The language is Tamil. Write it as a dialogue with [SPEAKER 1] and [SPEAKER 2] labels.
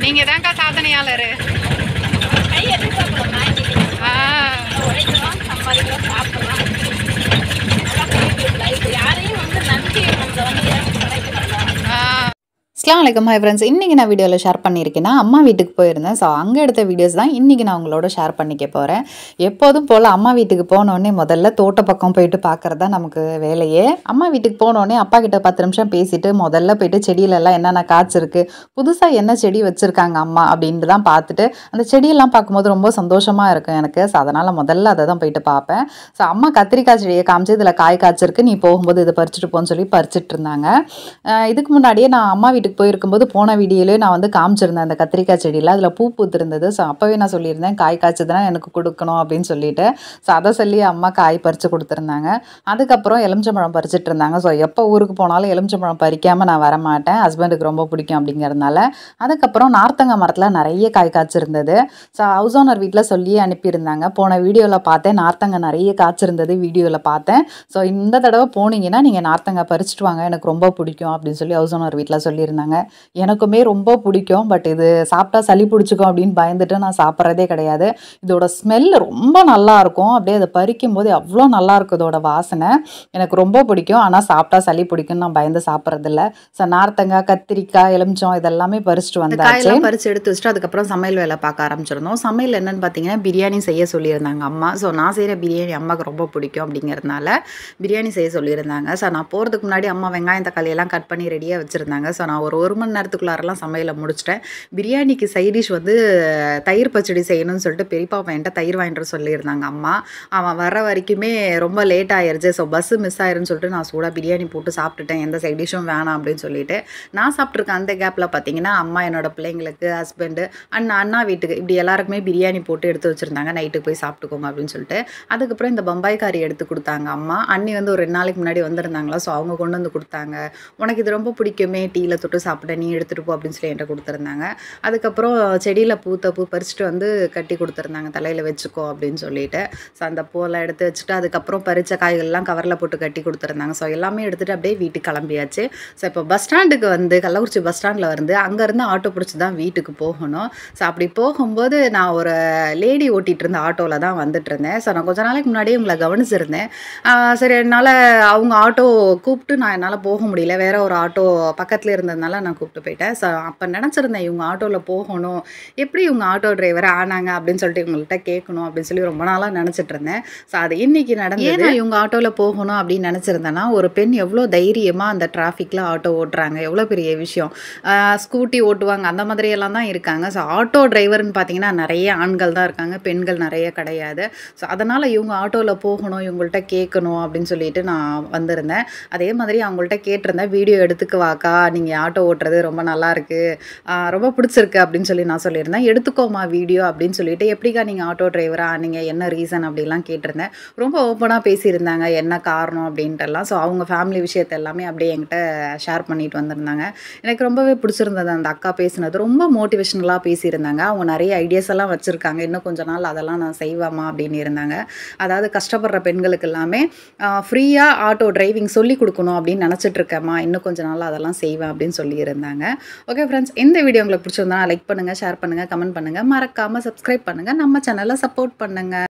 [SPEAKER 1] நீங்க தான்க்கா சாதனையாளர்
[SPEAKER 2] கை எதிர்பார்க்கலாம் ஞாயிற்றுக்கிழமை
[SPEAKER 1] ஆ
[SPEAKER 2] உழைக்கிறோம் சம்பாதிக்கிறோம் சாப்பிட்றோம் லைஃப் யாரையும் வந்து நன்றி நம்ம வந்து ஏன் கிடைக்கணும்
[SPEAKER 1] ஆ
[SPEAKER 3] அஸ்லாம் வலைக்கம் ஹாய் ஃப்ரெண்ட்ஸ் இன்றைக்கி நான் வீடியோவில் ஷேர் பண்ணியிருக்கேன்னா அம்மா வீட்டுக்கு போயிருந்தேன் ஸோ அங்கே எடுத்த வீடியோஸ் தான் இன்றைக்கி நான் உங்களோட ஷேர் பண்ணிக்க போகிறேன் எப்போதும் போல் அம்மா வீட்டுக்கு போனோடனே முதல்ல தோட்ட பக்கம் போயிட்டு பார்க்குறது தான் நமக்கு வேலையே அம்மா வீட்டுக்கு போனோடனே அப்பா கிட்ட பத்து நிமிஷம் பேசிட்டு முதல்ல போயிட்டு செடியிலெல்லாம் என்னென்ன காய்ச்சிருக்கு புதுசாக என்ன செடி வச்சுருக்காங்க அம்மா அப்படின்ட்டு தான் பார்த்துட்டு அந்த செடியெல்லாம் பார்க்கும்போது ரொம்ப சந்தோஷமாக இருக்கும் எனக்கு ஸோ அதனால் முதல்ல அதை தான் போயிட்டு பார்ப்பேன் ஸோ அம்மா கத்திரிக்காய் செடியை காமிச்சு இதில் காய் காய்ச்சிருக்கு நீ போகும்போது இதை பறிச்சுட்டு போன்னு சொல்லி பறிச்சிட்டு இருந்தாங்க அஹ் இதுக்கு முன்னாடியே நான் அம்மா வீட்டுக்கு போயிருக்கும்போது போன வீடியோலேயே நான் வந்து காமிச்சிருந்தேன் அந்த கத்திரிக்காய் செடியில் அதில் பூ பூத்திருந்தது ஸோ அப்போவே நான் சொல்லியிருந்தேன் காய் காய்ச்சதுனா எனக்கு கொடுக்கணும் அப்படின்னு சொல்லிட்டு ஸோ அதை சொல்லி அம்மா காய் பறித்து கொடுத்துருந்தாங்க அதுக்கப்புறம் எலுமிச்சம்பழம் பறிச்சிட்டு இருந்தாங்க ஸோ எப்போ ஊருக்கு போனாலும் எலுமிச்சம்பழம் பறிக்காமல் நான் வரமாட்டேன் ஹஸ்பண்டுக்கு ரொம்ப பிடிக்கும் அப்படிங்கிறதுனால அதுக்கப்புறம் நார்த்தங்காய் மரத்தில் நிறைய காய் காய்ச்சிருந்தது ஸோ ஹவுஸ் ஓனர் வீட்டில் சொல்லி அனுப்பியிருந்தாங்க போன வீடியோவில் பார்த்தேன் நார்த்தங்காய் நிறைய காய்ச்சிருந்தது வீடியோவில் பார்த்தேன் ஸோ இந்த தடவை போனீங்கன்னா நீங்கள் நார்த்தங்காய் பறிச்சுட்டு வாங்க எனக்கு ரொம்ப பிடிக்கும் அப்படின்னு சொல்லி ஹவுஸ் ஓனர் வீட்டில் சொல்லியிருந்தாங்க எனக்குமே ரொம்ப பிடிக்கும் பட் இது சாப்பிட்டா சளி பிடிச்சிக்கும் அப்படின்னு பயந்துட்டு நான் சாப்பிட்றதே கிடையாது இதோட ஸ்மெல் ரொம்ப நல்லா இருக்கும் அப்படியே அதை பறிக்கும் போது அவ்வளோ நல்லா இருக்கும் இதோட வாசனை எனக்கு ரொம்ப பிடிக்கும் ஆனால் சாப்பிட்டா சளி பிடிக்கும்னு நான் பயந்து சாப்பிட்றதில்ல ஸோ நார்த்தங்காய் கத்திரிக்காய் எலுமிச்சம் இதெல்லாமே பறிச்சுட்டு வந்தாச்சு காயெல்லாம் பறிச்சு எடுத்து வச்சுட்டு அதுக்கப்புறம் சமையல் வேலை பார்க்க ஆரம்பிச்சிருந்தோம் சமையல் என்னன்னு பார்த்தீங்கன்னா பிரியாணி செய்ய சொல்லியிருந்தாங்க அம்மா ஸோ நான் செய்கிற பிரியாணி அம்மாவுக்கு ரொம்ப பிடிக்கும் அப்படிங்கிறதுனால பிரியாணி செய்ய சொல்லியிருந்தாங்க ஸோ நான் போகிறதுக்கு முன்னாடி அம்மா வெங்காயம் தக்காளி எல்லாம் கட் பண்ணி ரெடியாக வச்சுருந்தாங்க ஸோ நான் ஒரு ஒரு மணி நேரத்துக்குள்ளாரெல்லாம் சமையலை முடிச்சிட்டேன் பிரியாணிக்கு சைட் டிஷ் வந்து தயிர் பச்சடி செய்யணும்னு சொல்லிட்டு பெரியப்பா பையன்ட்ட தயிர் வாங்கிட்டு வர சொல்லியிருந்தாங்க அம்மா அவன் வர வரைக்குமே ரொம்ப லேட் ஆயிருச்சு ஸோ பஸ்ஸு மிஸ் ஆயிருன்னு சொல்லிட்டு நான் சூடாக பிரியாணி போட்டு சாப்பிட்டுட்டேன் எந்த சைட் டிஷ்ஷும் வேணாம் அப்படின்னு சொல்லிட்டு நான் சாப்பிட்ருக்கேன் அந்த கேப்பில் பார்த்தீங்கன்னா அம்மா என்னோட பிள்ளைங்களுக்கு ஹஸ்பண்டு அண்ணா அண்ணா வீட்டுக்கு இப்படி எல்லாருக்குமே பிரியாணி போட்டு எடுத்து வச்சுருந்தாங்க நைட்டுக்கு போய் சாப்பிட்டுக்கோங்க அப்படின்னு சொல்லிட்டு அதுக்கப்புறம் இந்த பம்பாய் காரி எடுத்து கொடுத்தாங்க அம்மா அண்ணி வந்து ஒரு ரெண்டு நாளைக்கு முன்னாடி வந்திருந்தாங்களா ஸோ அவங்க கொண்டு வந்து கொடுத்தாங்க உனக்கு இது ரொம்ப பிடிக்குமே டீயில் தொட்டு சாப்பிட நீ எடுத்துகிட்டு போ அப்படின்னு சொல்லி என்கிட்ட கொடுத்துருந்தாங்க அதுக்கப்புறம் செடியில் பூத்த பூ பறிச்சுட்டு வந்து கட்டி கொடுத்துருந்தாங்க தலையில் வச்சுக்கோ அப்படின்னு சொல்லிட்டு ஸோ அந்த பூவெல்லாம் எடுத்து வச்சுட்டு அதுக்கப்புறம் பறித்த காய்கள்லாம் கவரில் போட்டு கட்டி கொடுத்துருந்தாங்க ஸோ எல்லாமே எடுத்துகிட்டு அப்படியே வீட்டுக்கு கிளம்பியாச்சு ஸோ இப்போ பஸ் ஸ்டாண்டுக்கு வந்து கள்ளக்குறிச்சி பஸ் ஸ்டாண்டில் வந்து அங்கேருந்து ஆட்டோ பிடிச்சி தான் வீட்டுக்கு போகணும் ஸோ அப்படி போகும்போது நான் ஒரு லேடி ஓட்டிகிட்டு இருந்த ஆட்டோவில் தான் வந்துட்டு இருந்தேன் ஸோ நான் கொஞ்ச நாளைக்கு முன்னாடியே உங்களை கவனிச்சிருந்தேன் ஆஹ் சரி என்னால் அவங்க ஆட்டோ கூப்பிட்டு நான் என்னால் போக முடியல வேற ஒரு ஆட்டோ பக்கத்தில் இருந்ததுனால நான் கூப்பிட்டு போயிட்டேன் ஸோ அப்போ நினச்சிருந்தேன் இவங்க ஆட்டோவில் போகணும் எப்படி இவங்க ஆட்டோ டிரைவர் ஆனாங்க அப்படின்னு சொல்லிட்டு இவங்கள்ட்ட கேட்கணும் அப்படின்னு சொல்லி ரொம்ப நாளாக நினச்சிட்டு இருந்தேன் ஸோ அது இன்னைக்கு நடந்தது நான் இவங்க ஆட்டோவில் போகணும் அப்படின்னு நினச்சிருந்தேன்னா ஒரு பெண் எவ்வளோ தைரியமாக அந்த டிராஃபிக்கில் ஆட்டோ ஓட்டுறாங்க எவ்வளோ பெரிய விஷயம் ஸ்கூட்டி ஓட்டுவாங்க அந்த மாதிரி எல்லாம் தான் இருக்காங்க ஸோ ஆட்டோ டிரைவர்னு பார்த்தீங்கன்னா நிறைய ஆண்கள் தான் இருக்காங்க பெண்கள் நிறைய கிடையாது ஸோ அதனால் இவங்க ஆட்டோவில் போகணும் இவங்கள்ட்ட கேட்கணும் அப்படின்னு சொல்லிட்டு நான் வந்திருந்தேன் அதே மாதிரி அவங்கள்ட்ட கேட்டிருந்தேன் வீடியோ எடுத்துக்குவாக்கா நீங்கள் ஆட்டோ ஓட்டுறது ரொம்ப நல்லா இருக்கு ஆஹ் ரொம்ப பிடிச்சிருக்கு அப்படின்னு சொல்லி நான் சொல்லியிருந்தேன் எடுத்துக்கோமா வீடியோ அப்படின்னு சொல்லிட்டு எப்படிக்கா நீங்கள் ஆட்டோ டிரைவரா நீங்கள் என்ன ரீசன் அப்படிலாம் கேட்டிருந்தேன் ரொம்ப ஓப்பனாக பேசியிருந்தாங்க என்ன காரணம் அப்படின்ட்டுலாம் ஸோ அவங்க ஃபேமிலி விஷயத்தை எல்லாமே அப்படியே என்கிட்ட ஷேர் பண்ணிட்டு வந்திருந்தாங்க எனக்கு ரொம்பவே பிடிச்சிருந்தது அந்த அக்கா பேசினது ரொம்ப மோட்டிவேஷனலாக பேசியிருந்தாங்க அவங்க நிறைய ஐடியாஸ் எல்லாம் வச்சுருக்காங்க இன்னும் கொஞ்ச நாள் அதெல்லாம் நான் செய்வேமா அப்படின்னு இருந்தாங்க அதாவது கஷ்டப்படுற பெண்களுக்கு எல்லாமே ஃப்ரீயாக ஆட்டோ டிரைவிங் சொல்லி கொடுக்கணும் அப்படின்னு நினச்சிட்டு இருக்கேம்மா இன்னும் கொஞ்ச நாள் அதெல்லாம் செய்வேன் அப்படின்னு சொல்லியிருந்தாங்க ஓகே ஃப்ரெண்ட்ஸ் இந்த வீடியோ உங்களுக்கு பிடிச்சிருந்தா லைக் பண்ணுங்கள் ஷேர் பண்ணுங்கள் கமெண்ட் பண்ணுங்கள் மறக்காமல் சப்ஸ்கிரைப் பண்ணுங்கள் நம்ம சேனலை சப்போர்ட் பண்ணுங்கள்